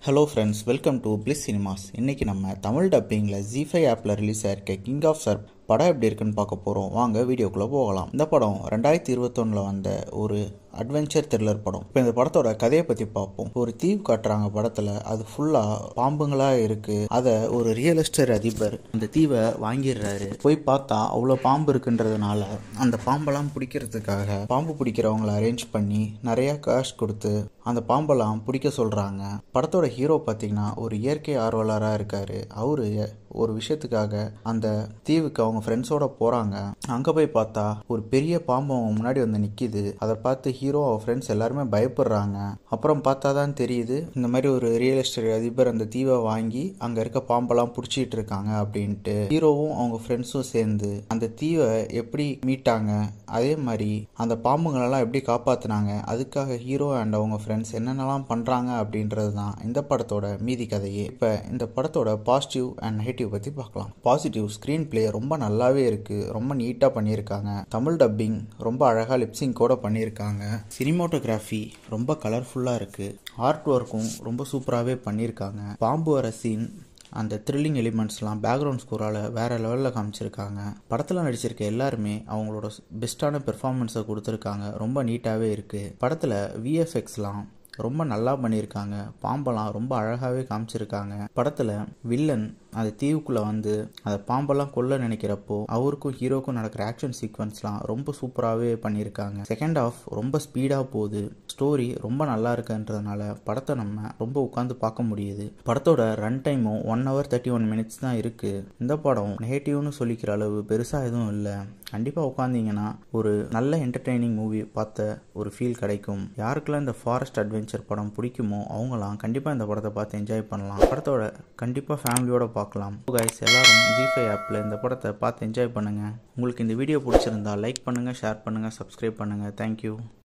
hello friends welcome to Bliss cinemas இன்னைக்கு நம்ம தமிழ் டப்பிங்கில் ஜி ஃபைவ் ஆப்பில் ரிலீஸ் ஆயிருக்க கிங் ஆஃப் சர் படம் எப்படி இருக்குன்னு பார்க்க போகிறோம் வாங்க வீடியோக்குள்ளே போகலாம் இந்த படம் ரெண்டாயிரத்தி இருபத்தொன்னில் வந்த ஒரு அட்வென்ச்சர் த்ரில்லர் படம் இப்போ இந்த படத்தோட கதையை பற்றி பார்ப்போம் ஒரு தீவு காட்டுறாங்க படத்தில் அது ஃபுல்லாக பாம்புங்களாக இருக்குது அதை ஒரு ரியல் எஸ்டேட் அதிபர் அந்த தீவை வாங்கிடுறாரு போய் பார்த்தா அவ்வளோ பாம்பு இருக்குன்றதுனால அந்த பாம்பெல்லாம் பிடிக்கிறதுக்காக பாம்பு பிடிக்கிறவங்கள அரேஞ்ச் பண்ணி நிறையா காஷ் கொடுத்து அந்த பாம்பெல்லாம் பிடிக்க சொல்கிறாங்க படத்தோட ஹீரோ பார்த்தீங்கன்னா ஒரு இயற்கை ஆர்வலராக இருக்காரு அவரு ஒரு விஷயத்துக்காக அந்த தீவுக்கு அவங்க ஃப்ரெண்ட்ஸோட போகிறாங்க அங்கே போய் பார்த்தா ஒரு பெரிய பாம்பு அவங்க முன்னாடி வந்து நிற்கிது அதை பார்த்து ஹீரோ அவங்க ஃப்ரெண்ட்ஸ் எல்லாருமே பயப்படுறாங்க அப்புறம் பார்த்தா தான் தெரியுது இந்த மாதிரி ஒரு ரியல் எஸ்டேட் அதிபர் அந்த தீவை வாங்கி அங்கே இருக்க பாம்பெல்லாம் பிடிச்சிட்டு இருக்காங்க அப்படின்ட்டு ஹீரோவும் அவங்க ஃப்ரெண்ட்ஸும் சேர்ந்து அந்த தீவை எப்படி மீட்டாங்க அதே மாதிரி அந்த பாம்புங்களெல்லாம் எப்படி காப்பாற்றினாங்க அதுக்காக ஹீரோ அண்ட் அவங்க ஃப்ரெண்ட்ஸ் என்னென்னலாம் பண்ணுறாங்க அப்படின்றது தான் இந்த படத்தோட மீதி கதையே இப்போ இந்த படத்தோட பாசிட்டிவ் அண்ட் நெகட்டிவ் பற்றி பார்க்கலாம் பாசிட்டிவ் ஸ்க்ரீன் பிளே ரொம்ப நல்லாவே இருக்குது ரொம்ப நீட்டாக பண்ணியிருக்காங்க தமிழ் டப்பிங் ரொம்ப அழகாக லிப்சிங் கூட பண்ணியிருக்காங்க சினிமோட்டோகிராஃபி ரொம்ப கலர்ஃபுல்லாக இருக்குது ஆர்ட் ஒர்க்கும் ரொம்ப சூப்பராகவே பண்ணியிருக்காங்க பாம்பு வர சீன் அந்த த்ரில்லிங் எலிமெண்ட்ஸ்லாம் பேக்ரவுண்ட் ஸ்கோரால் வேறு லெவலில் காமிச்சிருக்காங்க படத்தில் நடிச்சிருக்க எல்லாருமே அவங்களோட பெஸ்ட்டான பெர்ஃபார்மன்ஸை கொடுத்துருக்காங்க ரொம்ப நீட்டாகவே இருக்குது படத்தில் விஎஃப்எக்ஸ்லாம் ரொம்ப நல்லா பண்ணியிருக்காங்க பாம்பெல்லாம் ரொம்ப அழகாகவே காமிச்சிருக்காங்க படத்தில் வில்லன் அந்த தீவுக்குள்ளே வந்து அந்த பாம்பெல்லாம் கொல்ல நினைக்கிறப்போ அவருக்கும் ஹீரோக்கும் நடக்கிற ஆக்ஷன் சீக்வன்ஸ்லாம் ரொம்ப சூப்பராகவே பண்ணியிருக்காங்க செகண்ட் ஆஃப் ரொம்ப ஸ்பீடாக போகுது ஸ்டோரி ரொம்ப நல்லா இருக்குன்றதுனால படத்தை நம்ம ரொம்ப உட்காந்து பார்க்க முடியுது படத்தோட ரன் டைமும் one hour thirty one minutes தான் இருக்குது இந்த படம் நெகட்டிவ்னு சொல்லிக்கிற அளவு பெருசாக எதுவும் இல்லை கண்டிப்பாக உட்காந்திங்கன்னா ஒரு நல்ல என்டர்டெய்னிங் மூவி பார்த்த ஒரு ஃபீல் கிடைக்கும் யாருக்கெல்லாம் இந்த ஃபாரஸ்ட் அட்வென்ச்சர் படம் பிடிக்குமோ அவங்களாம் கண்டிப்பாக இந்த படத்தை பார்த்து என்ஜாய் பண்ணலாம் படத்தோட கண்டிப்பாக ஃபேமிலியோட பார்க்கலாம் கைஸ் எல்லாரும் ஜி ஃபைவ் ஆப்பில் இந்த படத்தை பார்த்து என்ஜாய் பண்ணுங்கள் உங்களுக்கு இந்த வீடியோ பிடிச்சிருந்தா லைக் பண்ணுங்கள் ஷேர் பண்ணுங்கள் சப்ஸ்கிரைப் பண்ணுங்கள் தேங்க்யூ